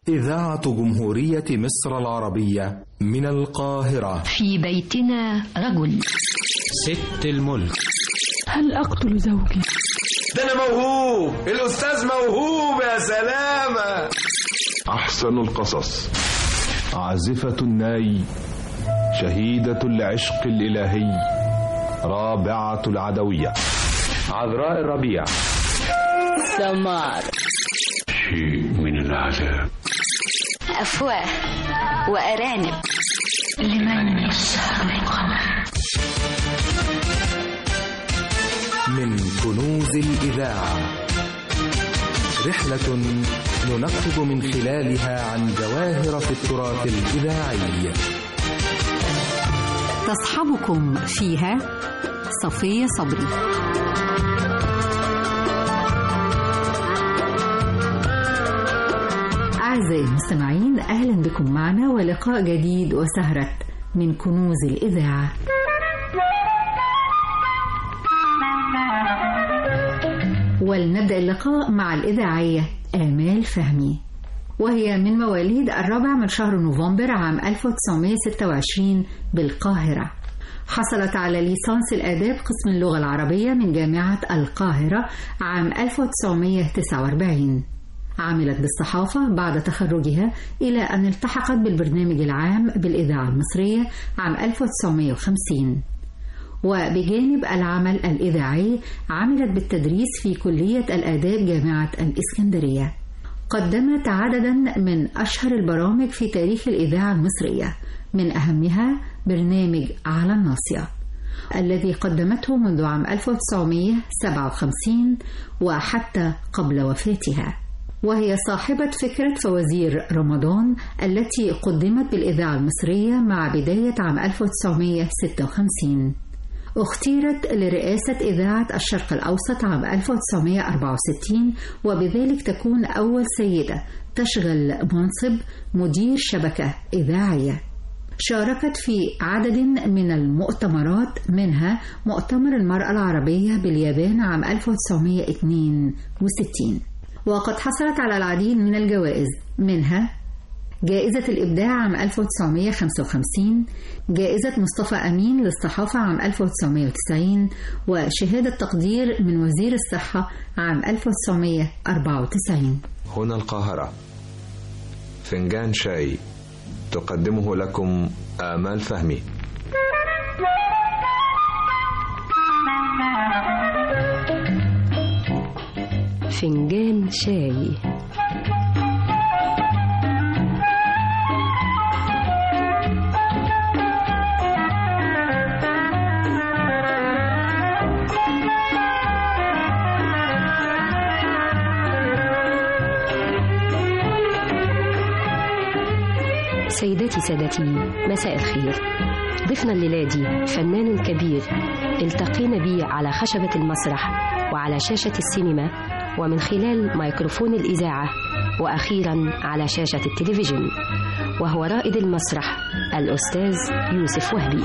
إذاعة جمهورية مصر العربية من القاهرة في بيتنا رجل ست الملك هل أقتل زوجي؟ ده أنا موهوب الأستاذ موهوب يا سلامة أحسن القصص عازفة الناي شهيدة العشق الإلهي رابعة العدوية عذراء الربيع سمار شيء من العذاب أفواه وأرانب لمن يسهر القمر من كنوز الإذاعة رحلة ننقب من خلالها عن جواهر في التراث الإذاعي تصحبكم فيها صفية صبري أعزائي المستمعين أهلا بكم معنا ولقاء جديد وسهرة من كنوز الإذاعة ولنبدأ اللقاء مع الإذاعية آمال فهمي وهي من مواليد الرابع من شهر نوفمبر عام 1926 بالقاهرة حصلت على ليسانس الآداب قسم اللغة العربية من جامعة القاهرة عام 1949 عملت بالصحافة بعد تخرجها إلى أن التحقت بالبرنامج العام بالإذاعة المصرية عام 1950 وبجانب العمل الإذاعي عملت بالتدريس في كلية الآداب جامعة الإسكندرية قدمت عددا من أشهر البرامج في تاريخ الإذاعة المصرية من أهمها برنامج على الناصية الذي قدمته منذ عام 1957 وحتى قبل وفاتها وهي صاحبة فكرة فوازير رمضان التي قدمت بالإذاعة المصرية مع بداية عام 1956 اختيرت لرئاسة إذاعة الشرق الأوسط عام 1964 وبذلك تكون أول سيدة تشغل منصب مدير شبكة إذاعية شاركت في عدد من المؤتمرات منها مؤتمر المرأة العربية باليابان عام 1962 وقد حصلت على العديد من الجوائز منها جائزة الإبداع عام 1955 جائزة مصطفى أمين للصحافة عام 1990 وشهادة تقدير من وزير الصحة عام 1994 هنا القاهرة فنجان شاي تقدمه لكم آمال فهمي فنجان شاي سيداتي سادتي مساء الخير ضيفنا الليلة دي فنان كبير التقينا بيه على خشبة المسرح وعلى شاشة السينما ومن خلال ميكروفون الإذاعة وأخيرا على شاشة التلفزيون وهو رائد المسرح الأستاذ يوسف وهبي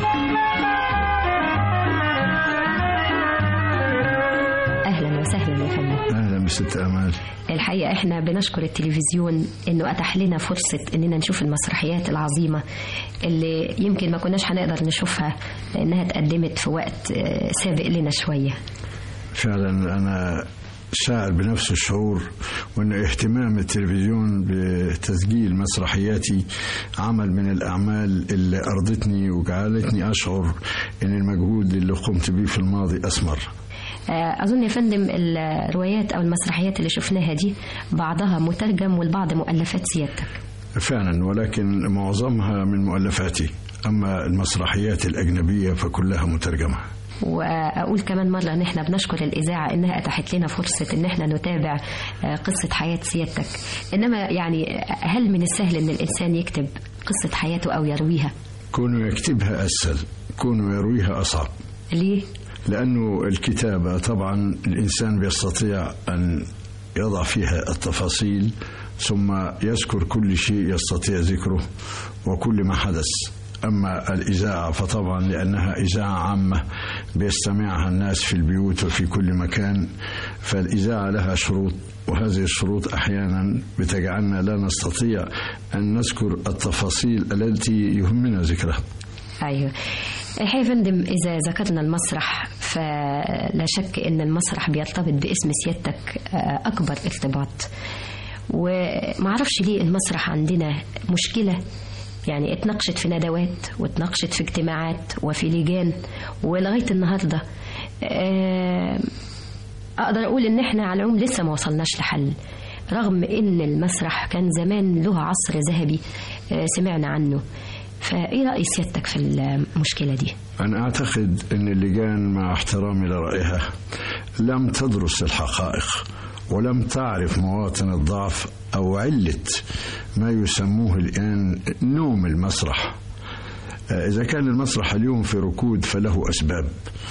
أهلا وسهلا يا فندم أهلا بست أمال الحقيقة احنا بنشكر التلفزيون انه اتاح لنا فرصة اننا نشوف المسرحيات العظيمة اللي يمكن ما كناش هنقدر نشوفها لانها اتقدمت في وقت سابق لنا شوية فعلا أنا شاعر بنفس الشعور وأن اهتمام التلفزيون بتسجيل مسرحياتي عمل من الأعمال اللي أرضتني وجعلتني أشعر أن المجهود اللي قمت به في الماضي أثمر أظن يا فندم الروايات أو المسرحيات اللي شفناها دي بعضها مترجم والبعض مؤلفات سيادتك فعلا ولكن معظمها من مؤلفاتي أما المسرحيات الأجنبية فكلها مترجمة واقول كمان مره ان احنا بنشكر الاذاعه انها اتاحت لنا فرصه ان احنا نتابع قصه حياه سيادتك انما يعني هل من السهل ان الانسان يكتب قصه حياته او يرويها كونه يكتبها اسهل كونه يرويها اصعب ليه لانه الكتابه طبعا الانسان بيستطيع ان يضع فيها التفاصيل ثم يذكر كل شيء يستطيع ذكره وكل ما حدث أما الإذاعة فطبعا لأنها إذاعة عامة بيستمعها الناس في البيوت وفي كل مكان فالإذاعة لها شروط وهذه الشروط أحيانا بتجعلنا لا نستطيع أن نذكر التفاصيل التي يهمنا ذكرها أيوه الحقيقة يا فندم إذا ذكرنا المسرح فلا شك أن المسرح بيرتبط باسم سيادتك أكبر ارتباط ومعرفش ليه المسرح عندنا مشكلة يعني اتناقشت في ندوات واتناقشت في اجتماعات وفي لجان ولغاية النهاردة أقدر أقول إن إحنا على العموم لسه ما وصلناش لحل رغم إن المسرح كان زمان له عصر ذهبي سمعنا عنه فإيه رأي سيادتك في المشكلة دي؟ أنا أعتقد أن اللجان مع احترامي لرأيها لم تدرس الحقائق ولم تعرف مواطن الضعف أو علة ما يسموه الآن نوم المسرح إذا كان المسرح اليوم في ركود فله أسباب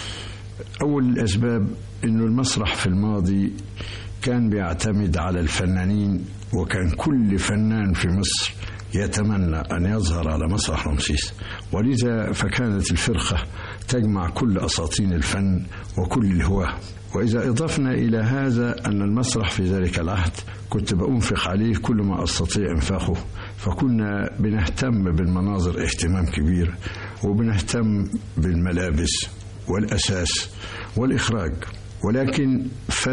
أول الأسباب أنه المسرح في الماضي كان بيعتمد على الفنانين وكان كل فنان في مصر يتمنى أن يظهر على مسرح رمسيس ولذا فكانت الفرقة تجمع كل أساطين الفن وكل الهواة وإذا أضفنا إلى هذا أن المسرح في ذلك العهد كنت بأنفق عليه كل ما أستطيع إنفاقه فكنا بنهتم بالمناظر اهتمام كبير وبنهتم بالملابس والأساس والإخراج ولكن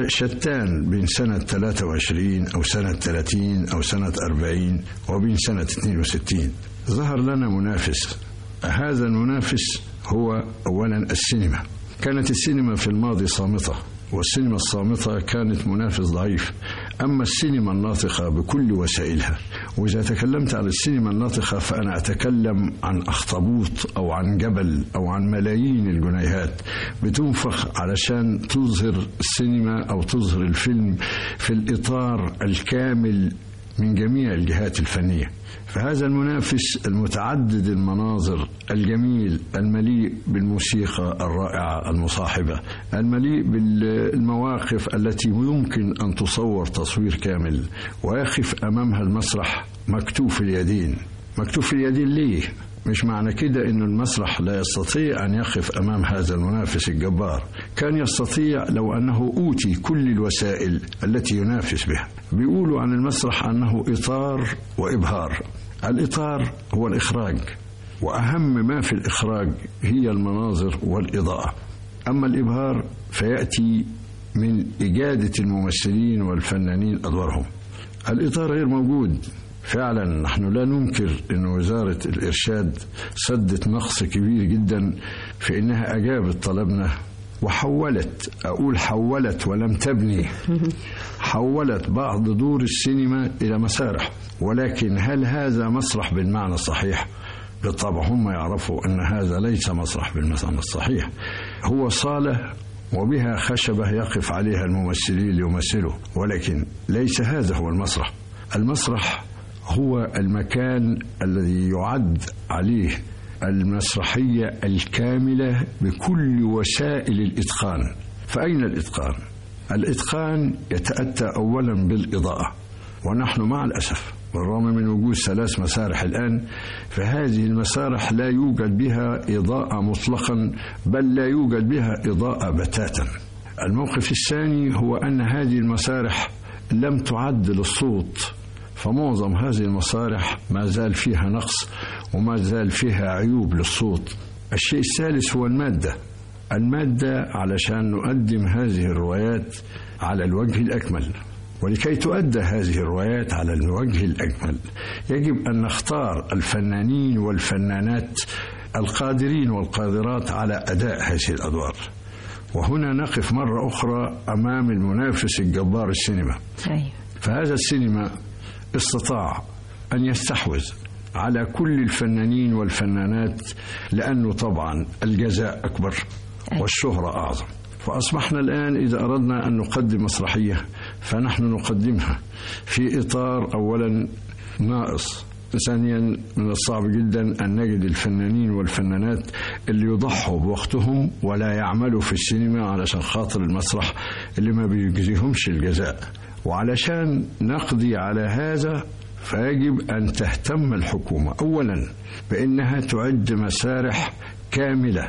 شتان بين سنة 23 أو سنة 30 أو سنة 40 وبين سنة 62 ظهر لنا منافس هذا المنافس هو أولا السينما كانت السينما في الماضي صامتة والسينما الصامتة كانت منافس ضعيف أما السينما الناطقة بكل وسائلها وإذا تكلمت عن السينما الناطقة فأنا أتكلم عن أخطبوط أو عن جبل أو عن ملايين الجنيهات بتنفق علشان تظهر السينما أو تظهر الفيلم في الإطار الكامل من جميع الجهات الفنيه فهذا المنافس المتعدد المناظر الجميل المليء بالموسيقى الرائعة المصاحبة المليء بالمواقف التي يمكن أن تصور تصوير كامل ويقف أمامها المسرح مكتوف اليدين مكتوف اليدين ليه؟ مش معنى كده أن المسرح لا يستطيع أن يقف أمام هذا المنافس الجبار كان يستطيع لو أنه أوتي كل الوسائل التي ينافس بها بيقولوا عن المسرح أنه إطار وإبهار الإطار هو الإخراج وأهم ما في الإخراج هي المناظر والإضاءة أما الإبهار فيأتي من إجادة الممثلين والفنانين أدوارهم الإطار غير موجود فعلا نحن لا ننكر أن وزارة الإرشاد سدت نقص كبير جدا في أنها أجابت طلبنا وحولت أقول حولت ولم تبني حولت بعض دور السينما إلى مسارح ولكن هل هذا مسرح بالمعنى الصحيح؟ بالطبع هم يعرفوا أن هذا ليس مسرح بالمعنى الصحيح هو صالة وبها خشبة يقف عليها الممثلين ليمثلوا ولكن ليس هذا هو المسرح المسرح هو المكان الذي يعد عليه المسرحية الكاملة بكل وسائل الإتقان فأين الإتقان؟ الإتقان يتأتى أولا بالإضاءة ونحن مع الأسف بالرغم من وجود ثلاث مسارح الآن فهذه المسارح لا يوجد بها إضاءة مطلقا بل لا يوجد بها إضاءة بتاتا الموقف الثاني هو أن هذه المسارح لم تعد للصوت فمعظم هذه المسارح ما زال فيها نقص وما زال فيها عيوب للصوت الشيء الثالث هو المادة المادة علشان نقدم هذه الروايات على الوجه الأكمل ولكي تؤدى هذه الروايات على الوجه الأكمل يجب أن نختار الفنانين والفنانات القادرين والقادرات على أداء هذه الأدوار وهنا نقف مرة أخرى أمام المنافس الجبار السينما فهذا السينما استطاع أن يستحوذ على كل الفنانين والفنانات لأنه طبعا الجزاء أكبر والشهرة أعظم فأصبحنا الآن إذا أردنا أن نقدم مسرحية فنحن نقدمها في إطار أولا ناقص ثانيا من الصعب جدا أن نجد الفنانين والفنانات اللي يضحوا بوقتهم ولا يعملوا في السينما علشان خاطر المسرح اللي ما بيجزيهمش الجزاء وعلشان نقضي على هذا فيجب أن تهتم الحكومة أولا بأنها تعد مسارح كاملة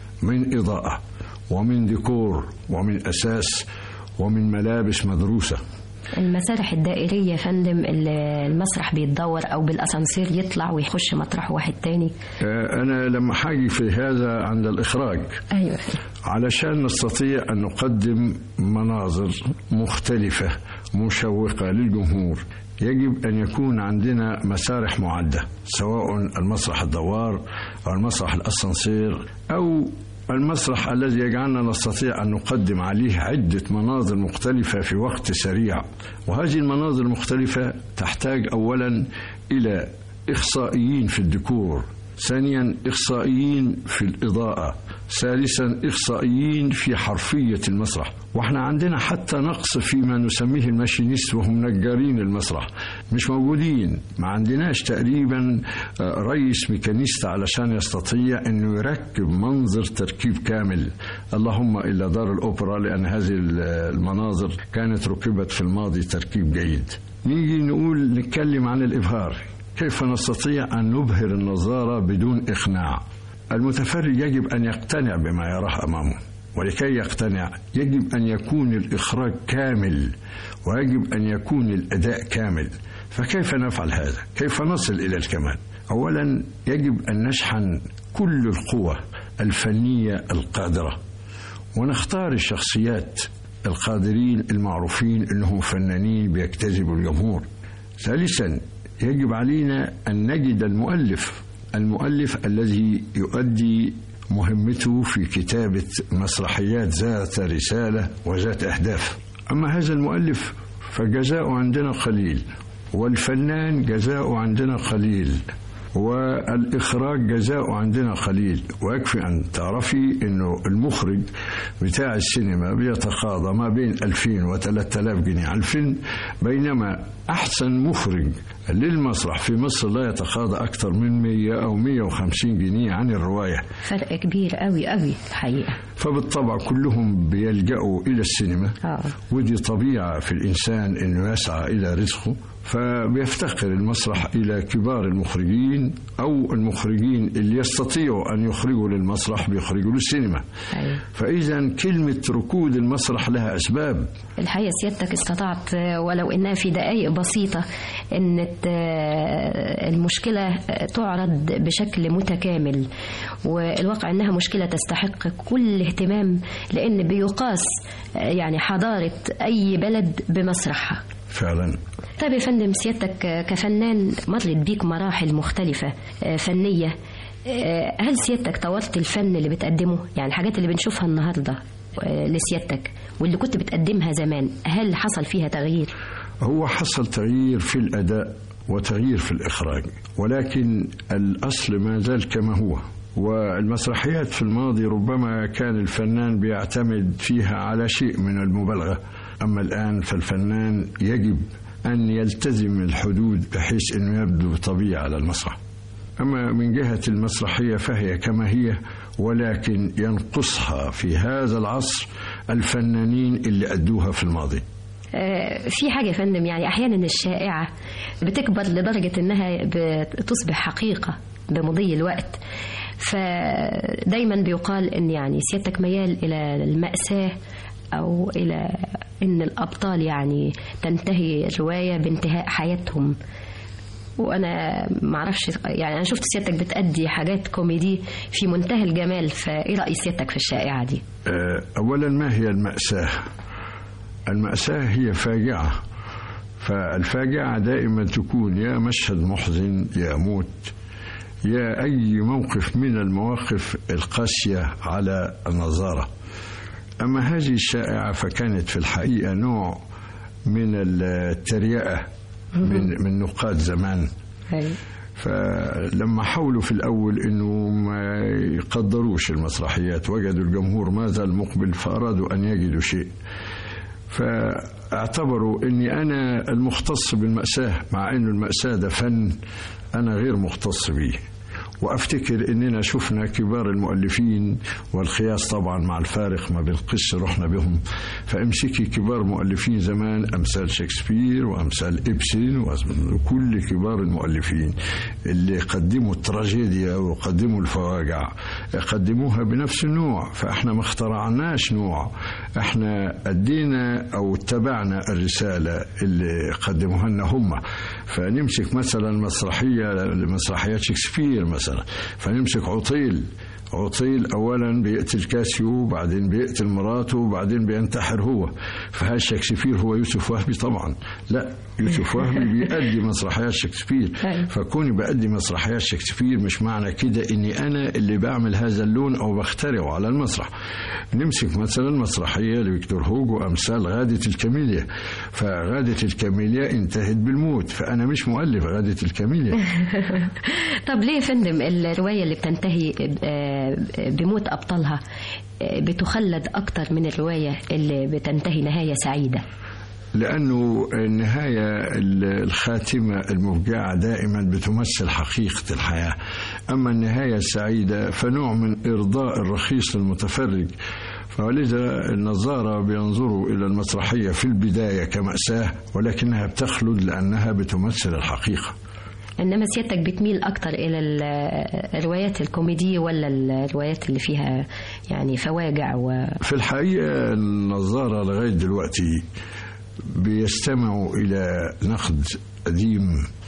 من إضاءة ومن ديكور ومن أساس ومن ملابس مدروسة المسارح الدائرية يا فندم اللي المسرح بيتدور أو بالأسانسير يطلع ويخش مطرح واحد تاني آه، أنا لما حاجي في هذا عند الإخراج أيوة علشان نستطيع أن نقدم مناظر مختلفة مشوقة للجمهور يجب أن يكون عندنا مسارح معدة سواء المسرح الدوار أو المسرح الأسانسير أو المسرح الذي يجعلنا نستطيع أن نقدم عليه عدة مناظر مختلفة في وقت سريع وهذه المناظر المختلفة تحتاج أولا إلى إخصائيين في الديكور ثانيا إخصائيين في الإضاءة ثالثا إخصائيين في حرفية المسرح واحنا عندنا حتى نقص فيما نسميه الماشينيست وهم نجارين المسرح مش موجودين ما عندناش تقريبا رئيس ميكانيست علشان يستطيع انه يركب منظر تركيب كامل اللهم الا دار الاوبرا لان هذه المناظر كانت ركبت في الماضي تركيب جيد نيجي نقول نتكلم عن الابهار كيف نستطيع ان نبهر النظاره بدون اقناع المتفرج يجب ان يقتنع بما يراه امامه ولكي يقتنع يجب ان يكون الاخراج كامل ويجب ان يكون الاداء كامل فكيف نفعل هذا كيف نصل الى الكمال اولا يجب ان نشحن كل القوى الفنيه القادره ونختار الشخصيات القادرين المعروفين انهم فنانين بيجتذبوا الجمهور ثالثا يجب علينا ان نجد المؤلف المؤلف الذي يؤدي مهمته في كتابة مسرحيات ذات رسالة وذات أهداف أما هذا المؤلف فجزاؤه عندنا قليل والفنان جزاؤه عندنا قليل والإخراج جزاؤه عندنا قليل ويكفي أن تعرفي أنه المخرج بتاع السينما بيتقاضى ما بين 2000 و 3000 جنيه على الفيلم بينما أحسن مخرج للمسرح في مصر لا يتقاضى أكثر من 100 أو 150 جنيه عن الرواية فرق كبير قوي قوي الحقيقة فبالطبع كلهم بيلجأوا إلى السينما آه. ودي طبيعة في الإنسان أنه يسعى إلى رزقه فبيفتقر المسرح إلى كبار المخرجين أو المخرجين اللي يستطيعوا أن يخرجوا للمسرح بيخرجوا للسينما أيوة. فإذا كلمة ركود المسرح لها أسباب الحقيقة سيادتك استطعت ولو إنها في دقائق بسيطة أن المشكلة تعرض بشكل متكامل والواقع أنها مشكلة تستحق كل اهتمام لأن بيقاس يعني حضارة أي بلد بمسرحها فعلا طيب يا فندم سيادتك كفنان مرت بيك مراحل مختلفة فنية هل سيادتك طورت الفن اللي بتقدمه يعني الحاجات اللي بنشوفها النهاردة لسيادتك واللي كنت بتقدمها زمان هل حصل فيها تغيير هو حصل تغيير في الأداء وتغيير في الإخراج ولكن الأصل ما زال كما هو والمسرحيات في الماضي ربما كان الفنان بيعتمد فيها على شيء من المبالغة أما الآن فالفنان يجب أن يلتزم الحدود بحيث أنه يبدو طبيعي على المسرح أما من جهة المسرحية فهي كما هي ولكن ينقصها في هذا العصر الفنانين اللي أدوها في الماضي في حاجة يا فندم يعني أحيانا الشائعة بتكبر لدرجة أنها بتصبح حقيقة بمضي الوقت فدايما بيقال أن يعني سيادتك ميال إلى المأساة أو إلى أن الأبطال يعني تنتهي الرواية بانتهاء حياتهم وانا ما اعرفش يعني انا شفت سيادتك بتأدي حاجات كوميدي في منتهى الجمال فايه راي سيادتك في الشائعه دي اولا ما هي الماساه الماساه هي فاجعه فالفاجعه دائما تكون يا مشهد محزن يا موت يا اي موقف من المواقف القاسيه على النظاره اما هذه الشائعه فكانت في الحقيقه نوع من التريقه من من نقاد زمان فلما حاولوا في الأول أنه ما يقدروش المسرحيات وجدوا الجمهور ما زال مقبل فأرادوا أن يجدوا شيء فاعتبروا أني أنا المختص بالمأساة مع أن المأساة ده فن أنا غير مختص به وافتكر اننا شفنا كبار المؤلفين والقياس طبعا مع الفارق ما بين قس رحنا بهم فامسكي كبار مؤلفين زمان امثال شكسبير وامثال ابسن وكل كبار المؤلفين اللي قدموا التراجيديا وقدموا الفواجع قدموها بنفس النوع فاحنا ما اخترعناش نوع احنا ادينا او اتبعنا الرساله اللي قدموها لنا هم فنمسك مثلا مسرحيه مسرحيات شكسبير مثلا فنمسك عطيل عطيل اولا بيقتل كاسيو وبعدين بيقتل مراته وبعدين بينتحر هو فهل شكسبير هو يوسف وهبي طبعا لا يوسف وهبي بيأدي مسرحيات شكسبير فكوني بأدي مسرحيات شكسبير مش معنى كده اني انا اللي بعمل هذا اللون او بخترعه على المسرح نمسك مثلا مسرحيه لفيكتور هوجو امثال غاده الكاميليا فغاده الكاميليا انتهت بالموت فانا مش مؤلف غاده الكاميليا طب ليه يا فندم الروايه اللي بتنتهي بموت ابطالها بتخلد اكتر من الروايه اللي بتنتهي نهايه سعيده لأنه النهاية الخاتمة المفجعة دائما بتمثل حقيقة الحياة أما النهاية السعيدة فنوع من إرضاء الرخيص للمتفرج فلذا النظارة بينظروا إلى المسرحية في البداية كمأساة ولكنها بتخلد لأنها بتمثل الحقيقة انما سيادتك بتميل اكتر الى الروايات الكوميديه ولا الروايات اللي فيها يعني فواجع و... في الحقيقه النظاره لغايه دلوقتي بيستمعوا الى نقد قديم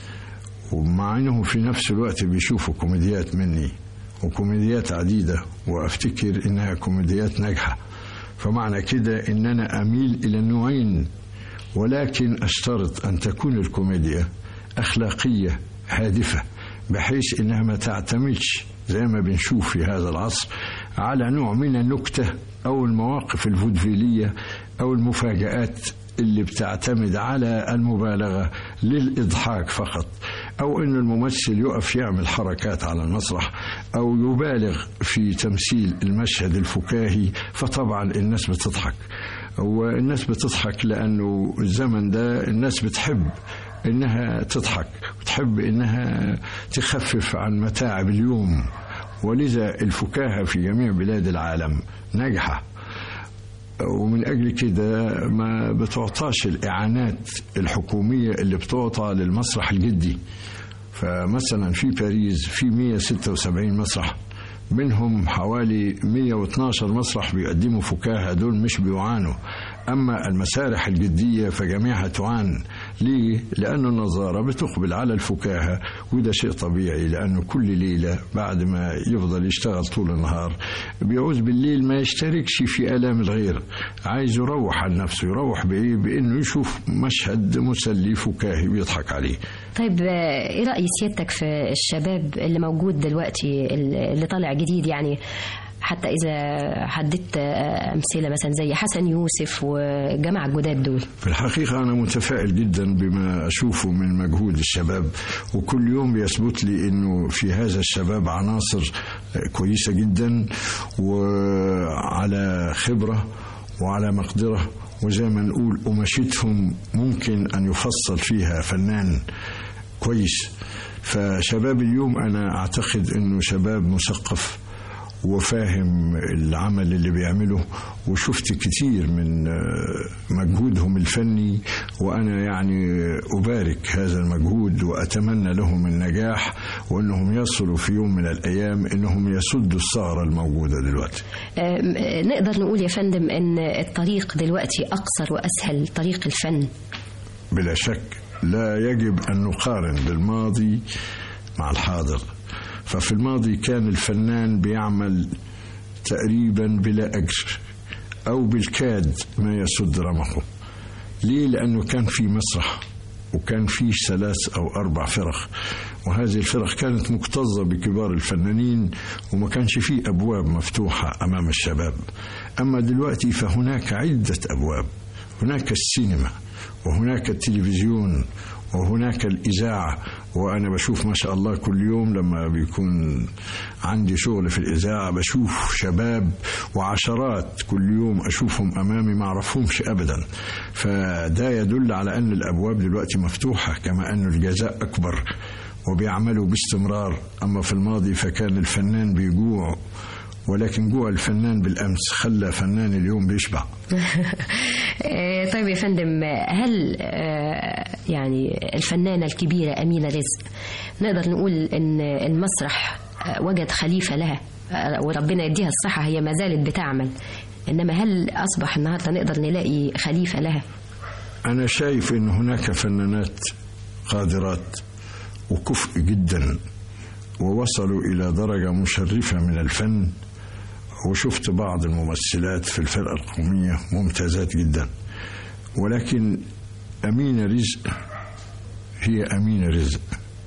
ومع انهم في نفس الوقت بيشوفوا كوميديات مني وكوميديات عديده وافتكر انها كوميديات ناجحه فمعنى كده ان انا اميل الى النوعين ولكن اشترط ان تكون الكوميديا اخلاقيه هادفه بحيث انها ما تعتمدش زي ما بنشوف في هذا العصر على نوع من النكته او المواقف الفودفيليه او المفاجات اللي بتعتمد على المبالغه للاضحاك فقط او ان الممثل يقف يعمل حركات على المسرح او يبالغ في تمثيل المشهد الفكاهي فطبعا الناس بتضحك والناس بتضحك لانه الزمن ده الناس بتحب انها تضحك وتحب انها تخفف عن متاعب اليوم ولذا الفكاهه في جميع بلاد العالم ناجحه ومن أجل كده ما بتعطاش الإعانات الحكومية اللي بتعطى للمسرح الجدي فمثلا في باريس في 176 مسرح منهم حوالي 112 مسرح بيقدموا فكاهة دول مش بيعانوا أما المسارح الجدية فجميعها تعان ليه؟ لأن النظارة بتقبل على الفكاهة وده شيء طبيعي لأنه كل ليلة بعد ما يفضل يشتغل طول النهار بيعوز بالليل ما يشتركش في آلام الغير عايز يروح عن نفسه يروح بإيه؟ بإنه يشوف مشهد مسلي فكاهي بيضحك عليه طيب ايه رأي سيادتك في الشباب اللي موجود دلوقتي اللي طالع جديد يعني حتى إذا حددت أمثلة مثلا زي حسن يوسف وجماعة الجداد دول في الحقيقة أنا متفائل جدا بما أشوفه من مجهود الشباب وكل يوم بيثبت لي أنه في هذا الشباب عناصر كويسة جدا وعلى خبرة وعلى مقدرة وزي ما نقول قماشتهم ممكن أن يفصل فيها فنان كويس فشباب اليوم أنا أعتقد أنه شباب مثقف وفاهم العمل اللي بيعمله وشفت كتير من مجهودهم الفني وانا يعني ابارك هذا المجهود واتمنى لهم النجاح وانهم يصلوا في يوم من الايام انهم يسدوا الثغره الموجوده دلوقتي. نقدر نقول يا فندم ان الطريق دلوقتي اقصر واسهل طريق الفن. بلا شك لا يجب ان نقارن بالماضي مع الحاضر. ففي الماضي كان الفنان بيعمل تقريبا بلا أجر أو بالكاد ما يسد رمقه ليه؟ لأنه كان في مسرح وكان في ثلاث أو أربع فرق وهذه الفرق كانت مكتظة بكبار الفنانين وما كانش فيه أبواب مفتوحة أمام الشباب أما دلوقتي فهناك عدة أبواب هناك السينما وهناك التلفزيون وهناك الإذاعة وأنا بشوف ما شاء الله كل يوم لما بيكون عندي شغل في الإذاعة بشوف شباب وعشرات كل يوم أشوفهم أمامي ما أعرفهمش أبدا فده يدل على أن الأبواب دلوقتي مفتوحة كما أن الجزاء أكبر وبيعملوا باستمرار أما في الماضي فكان الفنان بيجوع ولكن جوع الفنان بالأمس خلى فنان اليوم بيشبع آه، طيب يا فندم هل آه، يعني الفنانة الكبيرة أمينة رزق نقدر نقول إن المسرح آه، وجد خليفة لها آه، وربنا يديها الصحة هي ما زالت بتعمل إنما هل أصبح النهاردة نقدر نلاقي خليفة لها أنا شايف أن هناك فنانات قادرات وكفء جدا ووصلوا إلى درجة مشرفة من الفن وشفت بعض الممثلات في الفرقة القومية ممتازات جدا ولكن أمينة رزق هي أمينة رزق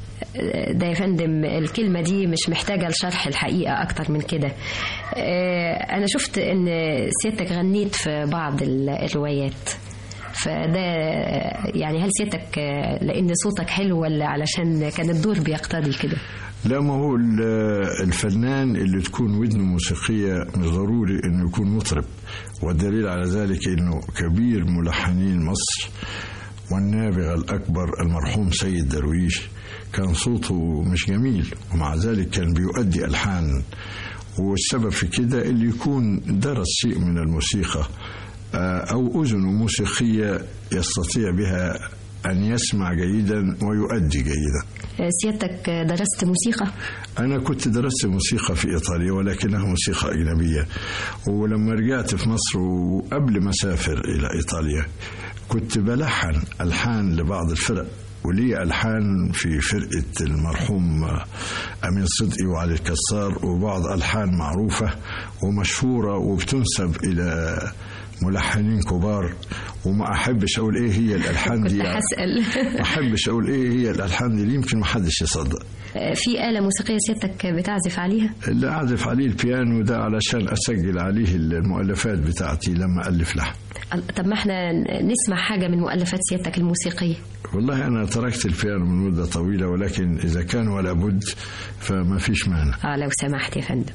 ده يا فندم الكلمة دي مش محتاجة لشرح الحقيقة أكتر من كده آه، أنا شفت إن سيادتك غنيت في بعض ال- الروايات فده يعني هل سيادتك آه، لأن صوتك حلو ولا علشان كان الدور بيقتضي كده لا ما هو ال- الفنان اللي تكون ودنه موسيقية مش ضروري انه يكون مطرب والدليل على ذلك انه كبير ملحنين مصر والنابغة الأكبر المرحوم سيد درويش كان صوته مش جميل ومع ذلك كان بيؤدي ألحان والسبب في كده اللي يكون درس شيء من الموسيقى آه، أو أذن موسيقية يستطيع بها أن يسمع جيدا ويؤدي جيدا آه، سيادتك درست موسيقى أنا كنت درست موسيقى في إيطاليا ولكنها موسيقى أجنبية ولما رجعت في مصر وقبل ما أسافر إلى إيطاليا كنت بلحن ألحان لبعض الفرق ولي ألحان في فرقة المرحوم أمين صدقي وعلي الكسار وبعض ألحان معروفة ومشهورة وبتنسب إلى ملحنين كبار وما أحبش أقول إيه هي الألحان دي كنت هسأل ما أحبش أقول إيه هي الألحان دي يمكن ما حدش يصدق آه، في آلة موسيقية سيادتك بتعزف عليها اللي أعزف عليه البيانو ده علشان أسجل عليه المؤلفات بتاعتي لما ألف لحن طب ما احنا نسمع حاجة من مؤلفات سيادتك الموسيقية والله أنا تركت البيانو من مدة طويلة ولكن إذا كان ولا بد فما فيش مانع اه لو سمحت يا فندم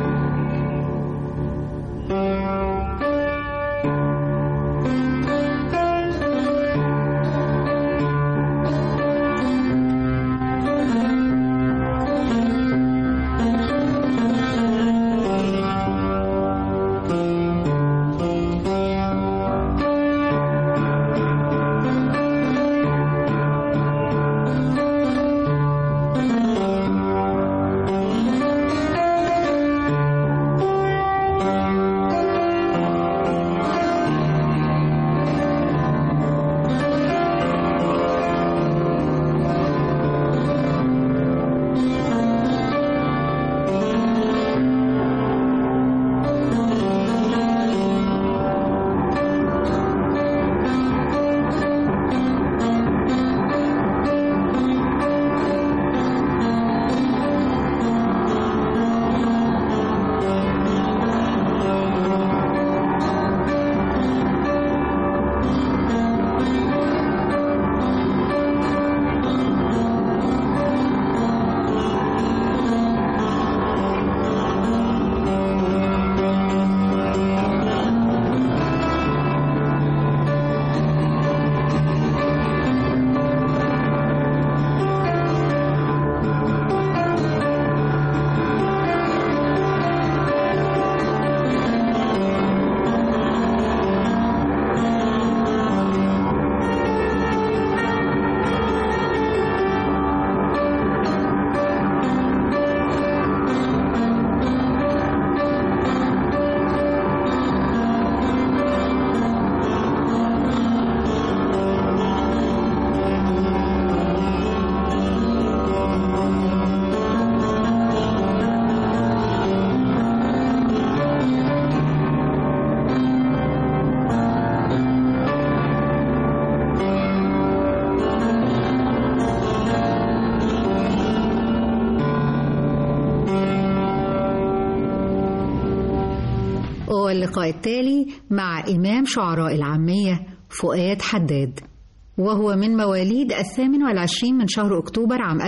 واللقاء التالي مع إمام شعراء العامية فؤاد حداد وهو من مواليد الثامن والعشرين من شهر أكتوبر عام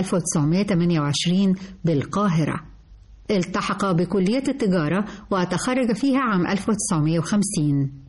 1928 بالقاهرة التحق بكلية التجارة وتخرج فيها عام 1950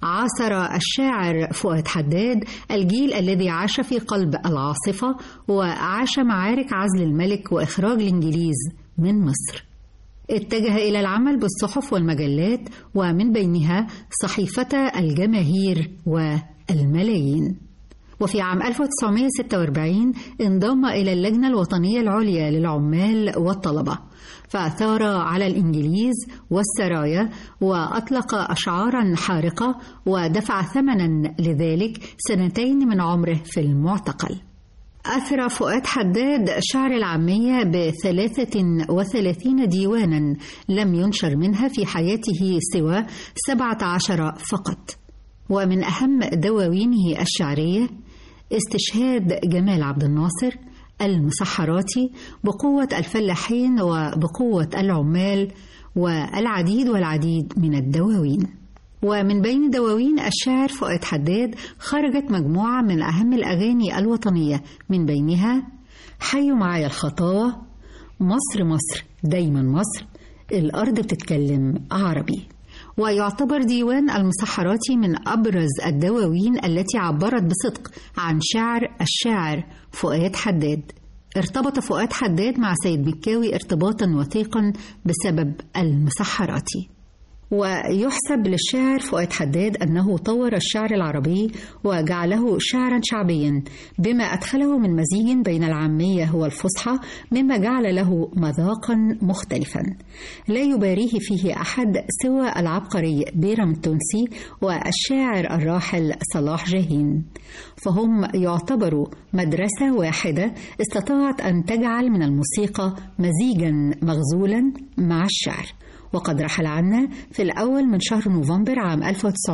عاصر الشاعر فؤاد حداد الجيل الذي عاش في قلب العاصفة وعاش معارك عزل الملك وإخراج الإنجليز من مصر اتجه إلى العمل بالصحف والمجلات ومن بينها صحيفة الجماهير والملايين وفي عام 1946 انضم إلى اللجنة الوطنية العليا للعمال والطلبة فثار على الإنجليز والسرايا وأطلق أشعارا حارقة ودفع ثمنا لذلك سنتين من عمره في المعتقل أثرى فؤاد حداد شعر العامية بثلاثة وثلاثين ديوانا لم ينشر منها في حياته سوى سبعة عشر فقط ومن أهم دواوينه الشعرية استشهاد جمال عبد الناصر المسحراتي بقوة الفلاحين وبقوة العمال والعديد والعديد من الدواوين ومن بين دواوين الشاعر فؤاد حداد خرجت مجموعة من أهم الأغاني الوطنية من بينها حي معايا الخطاوة مصر مصر دايما مصر الأرض بتتكلم عربي ويعتبر ديوان المسحراتي من أبرز الدواوين التي عبرت بصدق عن شعر الشاعر فؤاد حداد ارتبط فؤاد حداد مع سيد مكاوي ارتباطا وثيقا بسبب المسحراتي ويحسب للشاعر فؤاد حداد أنه طور الشعر العربي وجعله شعرا شعبيا بما أدخله من مزيج بين العامية والفصحى مما جعل له مذاقا مختلفا لا يباريه فيه أحد سوى العبقري بيرم التونسي والشاعر الراحل صلاح جاهين فهم يعتبروا مدرسة واحدة استطاعت أن تجعل من الموسيقى مزيجا مغزولا مع الشعر وقد رحل عنا في الأول من شهر نوفمبر عام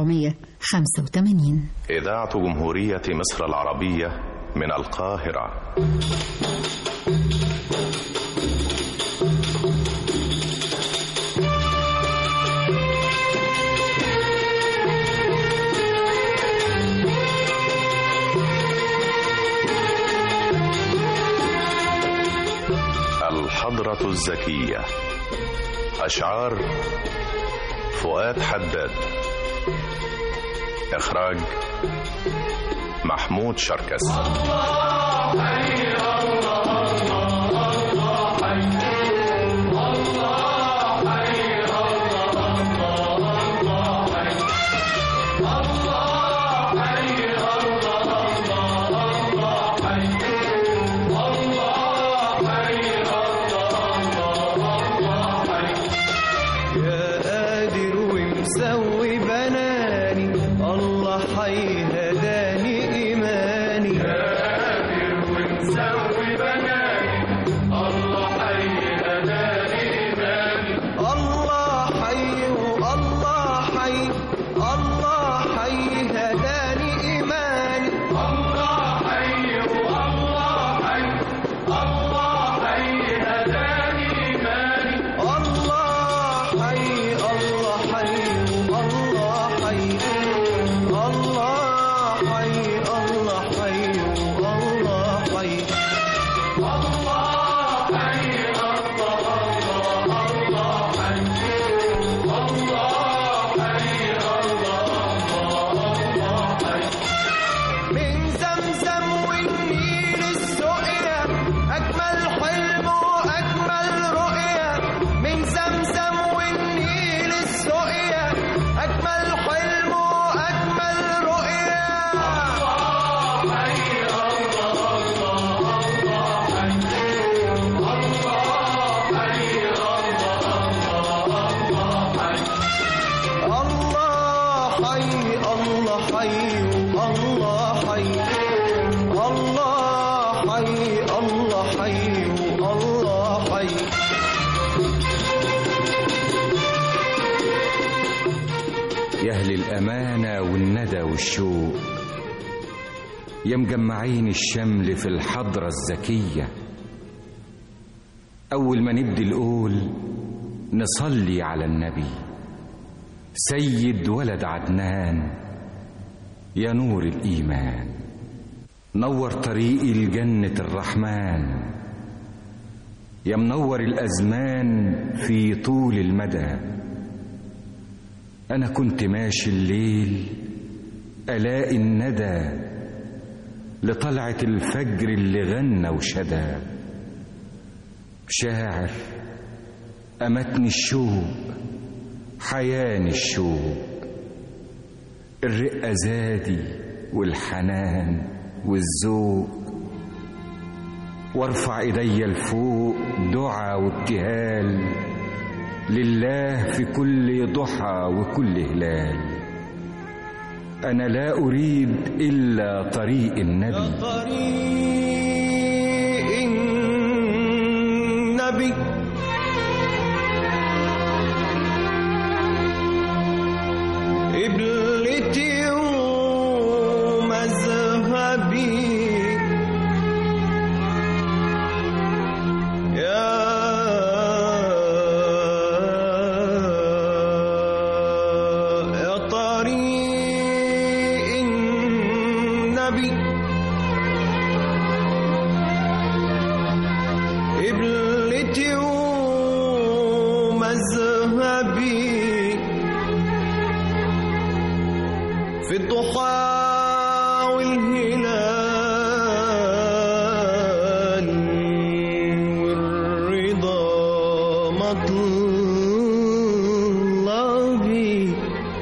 1985 إذاعة جمهورية مصر العربية من القاهرة الحضرة الزكية أشعار فؤاد حداد إخراج محمود شركس يهل الأمانة والندى والشوق يا مجمعين الشمل في الحضرة الزكية أول ما نبدي القول نصلي على النبي سيد ولد عدنان يا نور الإيمان نور طريقي لجنة الرحمن يا منور الأزمان في طول المدى أنا كنت ماشي الليل ألاقي الندى لطلعة الفجر اللي غنى وشدى شاعر أمتني الشوق حياني الشوق الرقة زادي والحنان والذوق وارفع ايديا لفوق دعا وابتهال لله في كل ضحى وكل هلال انا لا اريد الا طريق النبي طريق النبي قبلتي ومذهبي يا يا طريق النبي قبلتي ومذهبي في الضحى والهلال والرضا مطلبي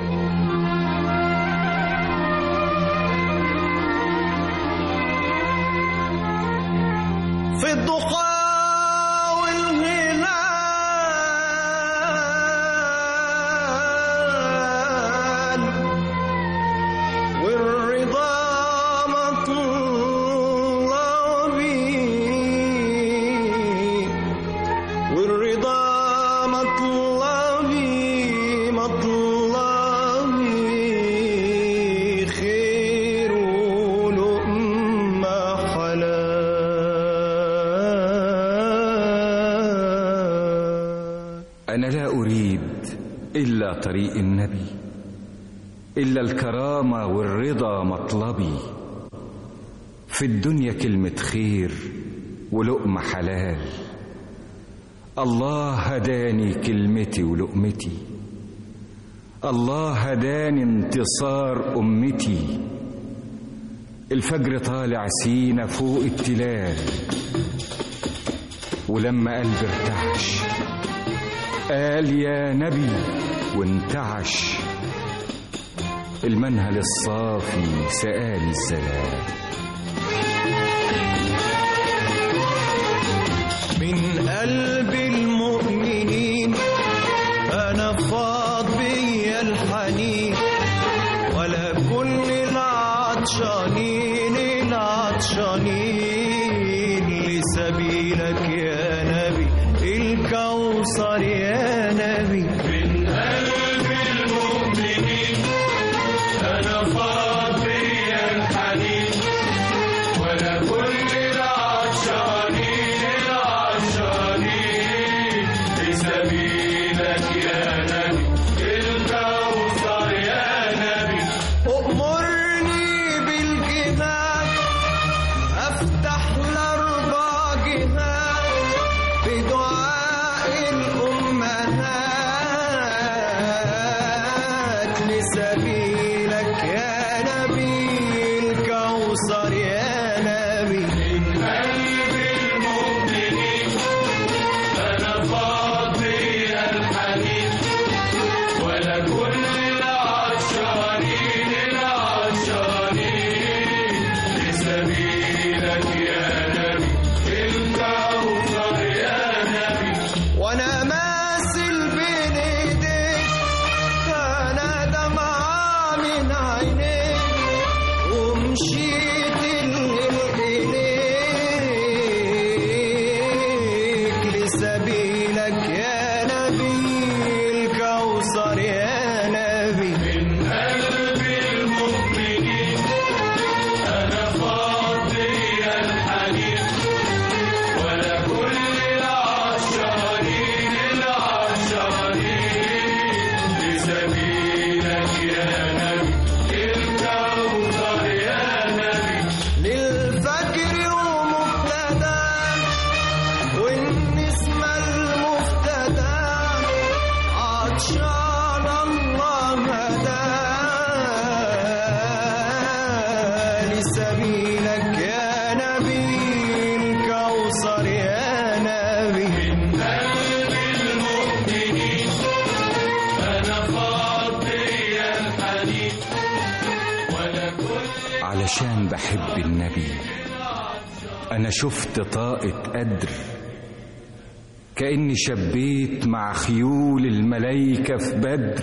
في الضحى والهلال والرضا مطلبي والرضا مطلبي مطلبي خير ولقمة حلال انا لا اريد الا طريق النبي الا الكرامه والرضا مطلبي في الدنيا كلمه خير ولقمه حلال الله هداني كلمتي ولقمتي الله هداني انتصار امتي الفجر طالع سينا فوق التلال ولما قلبي ارتعش قال يا نبي وانتعش المنهل الصافي سآل الزلال من قلب المؤمنين انا فاض بيا الحنين ولا كل العطشانين العطشانين لسبيلك يا نبي الكوثر يا نبي من قلب المؤمنين انا فاض بيا الحنين ولا كل العطشانين العطشانين لسبيلك يا نبي الكوثر يا نبي أؤمرني بالجهاد أفتح الأربع جهاد بدعاء الأمهات لسبيلك يا نبي الكوثر يا نبي من قلب المؤمنين أنا فاضي الحنين ولا كل العطشانين العطشانين لسبيلك يا نبي الكوثر يا نبي وانا ماسل بين ايديك انا دمعة من عينيك ومشيت إليك لسبيلك يا نبي الكوثر يا نبي من قلب المؤمنين أنا فاضي الحنين ولا كل العطشانين العطشانين لسبيلك يا نبي الكوثر يا نبي للفجر ومبتدى والنسمة علشان بحب النبي أنا شفت طاقة قدر كأني شبيت مع خيول الملايكة في بدر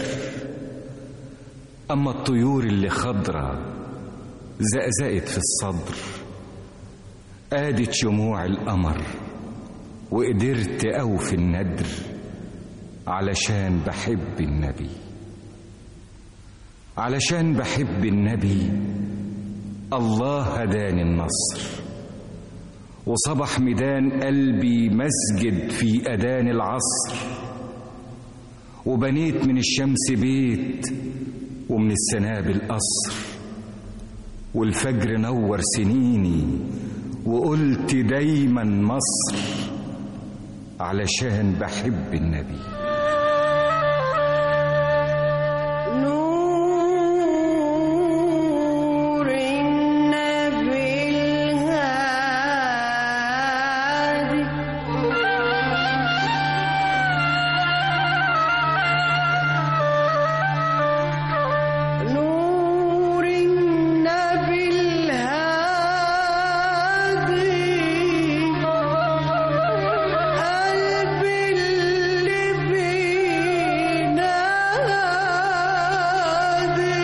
أما الطيور اللي خضرة زقزقت في الصدر آدت شموع القمر وقدرت أوفي الندر علشان بحب النبي علشان بحب النبي الله هداني النصر وصبح ميدان قلبي مسجد في أذان العصر وبنيت من الشمس بيت ومن السنابل قصر والفجر نور سنيني وقلت دايما مصر علشان بحب النبي نور النبي الهادي نور النبي الهادي قلبي اللي بينادي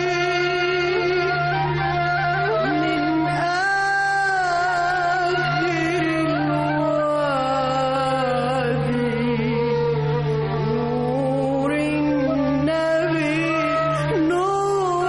من آخر الوادي نور النبي نور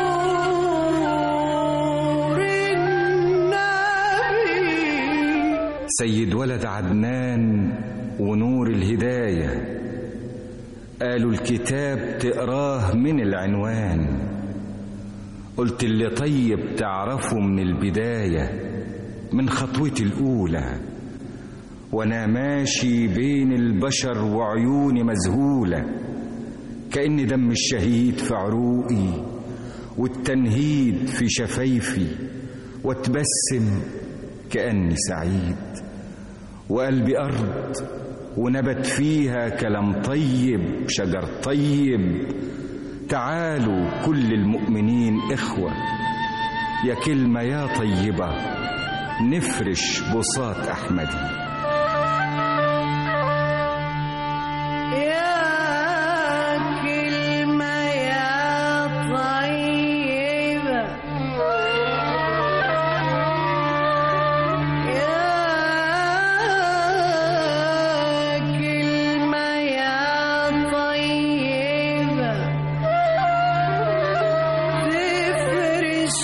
النبي سيد ولد عدنان ونور الهداية قالوا الكتاب تقراه من العنوان قلت اللي طيب تعرفه من البداية من خطوتي الأولى وأنا ماشي بين البشر وعيوني مذهولة كأن دم الشهيد في عروقي والتنهيد في شفايفي واتبسم كأني سعيد وقلبي أرض ونبت فيها كلام طيب شجر طيب تعالوا كل المؤمنين إخوة يا كلمة يا طيبة نفرش بساط أحمدي يا كلمة يا طيبة يا كلمة يا طيبة تفرش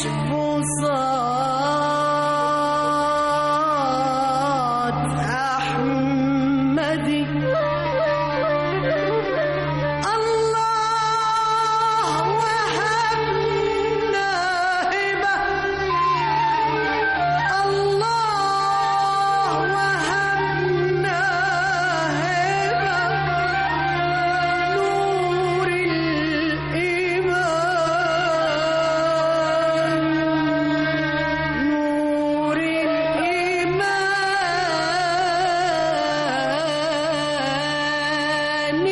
بساط أحمدي الله وهبنا هبة الله وهبنا هبة نور الإيمان نور الإيمان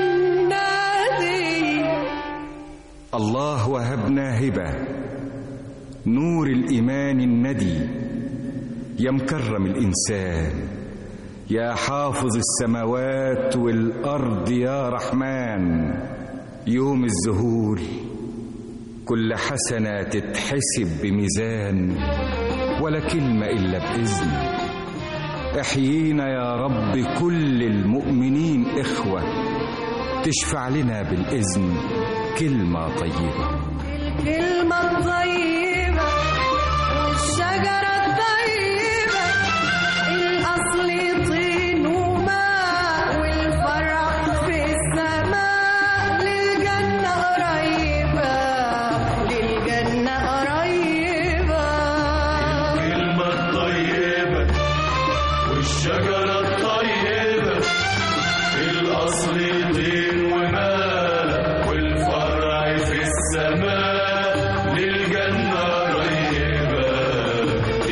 النادي الله وهبنا هبة نور الإيمان الندي يا مكرم الإنسان يا حافظ السماوات والأرض يا رحمن يوم الزهور كل حسنة تتحسب بميزان ولا كلمة إلا بإذن احيينا يا رب كل المؤمنين إخوة تشفع لنا بالإذن كلمة طيبة الكلمة الطيبة والشجرة الطيبة الأصل طين وماء والفرع في السماء للجنة قريبة للجنة قريبة الكلمة الطيبة والشجرة الطيبة الأصل طين وماء والفرع في السماء للجنة قريبة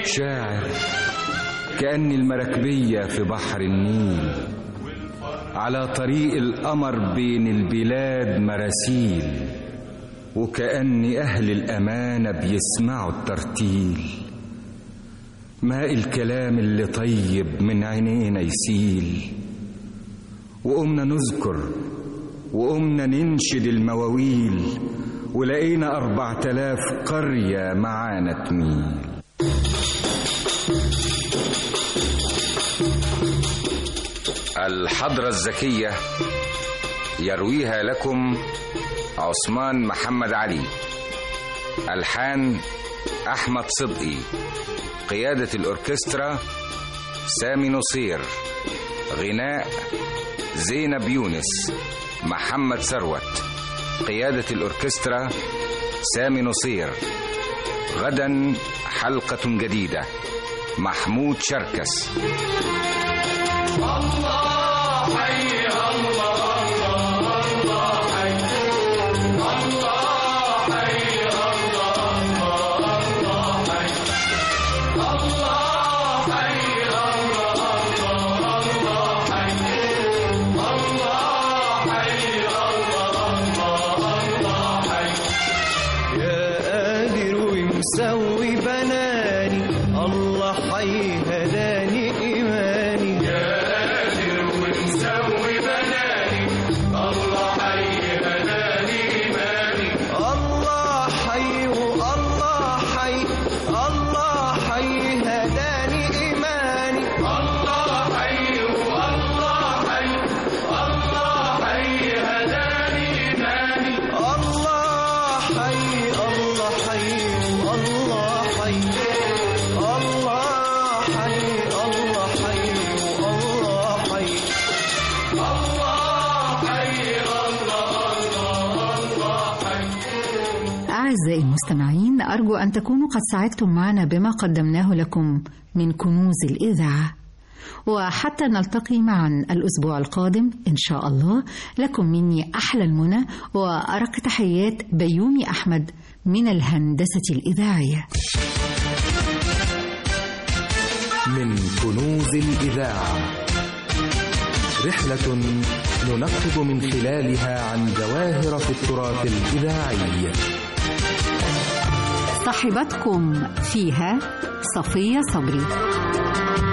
شاعر كأني المراكبية في بحر النيل على طريق القمر بين البلاد مراسيل وكأني أهل الأمانة بيسمعوا الترتيل ماء الكلام اللي طيب من عينينا يسيل وقمنا نذكر وقمنا ننشد المواويل ولقينا أربعة آلاف قرية معانا تميل الحضرة الذكية يرويها لكم عثمان محمد علي ألحان أحمد صدقي قيادة الأوركسترا سامي نصير غناء زينب يونس محمد ثروت قيادة الأوركسترا سامي نصير غدا حلقة جديدة محمود شركس الله حي الله الله الله حي الله حي الله الله حي الله حي الله الله حي الله حي الله حي يا قادر ومسوي بناني الله حي هداني إيماني يا قادر ومسوي بناني الله حي هداني إيماني الله حي والله حي الله حي هداني إيماني الله حي والله حي الله حي هداني إيماني الله حي الله حي الله حي الله حي الله حي الله حي الله حي الله الله الله حي أعزائي المستمعين أرجو أن تكونوا قد سعدتم معنا بما قدمناه لكم من كنوز الإذاعة وحتى نلتقي معا الأسبوع القادم إن شاء الله لكم مني أحلى المنى وأرق تحيات بيومي أحمد من الهندسة الإذاعية من كنوز الإذاعة رحلة ننقب من خلالها عن جواهر في التراث الإذاعي صاحبتكم فيها صفية صبري